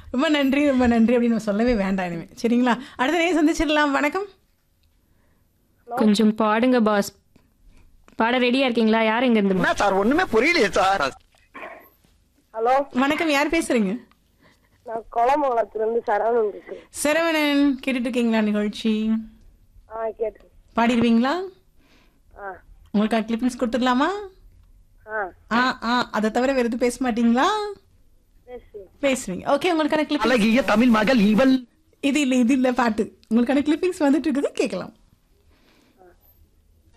ரொம்ப நன்றி ரொம்ப நன்றி அப்படின்னு நம்ம சொல்லவே வேண்டாம் இனிமே சரிங்களா அடுத்த நேரம் சந்திச்சிடலாம் வணக்கம் கொஞ்சம் பாடுங்க பாஸ் பாட ரெடியா இருக்கீங்களா யார் எங்க இருந்து என்ன சார் ஒண்ணுமே புரியலையே சார் ஹலோ வணக்கம் யார் பேசுறீங்க நான் குளமங்கலத்துல இருந்து சரவணன் இருக்கேன் சரவணன் கேட்டுட்டு இருக்கீங்களா நிகழ்ச்சி ஆ கேட்டு பாடிடுவீங்களா ஆ உங்களுக்கு கிளிப்பிங்ஸ் கொடுத்துடலாமா ஆ ஆ ஆ அதை தவிர வேற எதுவும் பேச மாட்டீங்களா பேசு பேசுவீங்க ஓகே உங்களுக்கான கிளிப் அழகிய தமிழ் மகள் இவள் இது இல்லை இது இல்லை பாட்டு உங்களுக்கான கிளிப்பிங்ஸ் வந்துட்டு இருக்குது கேட்கலாம்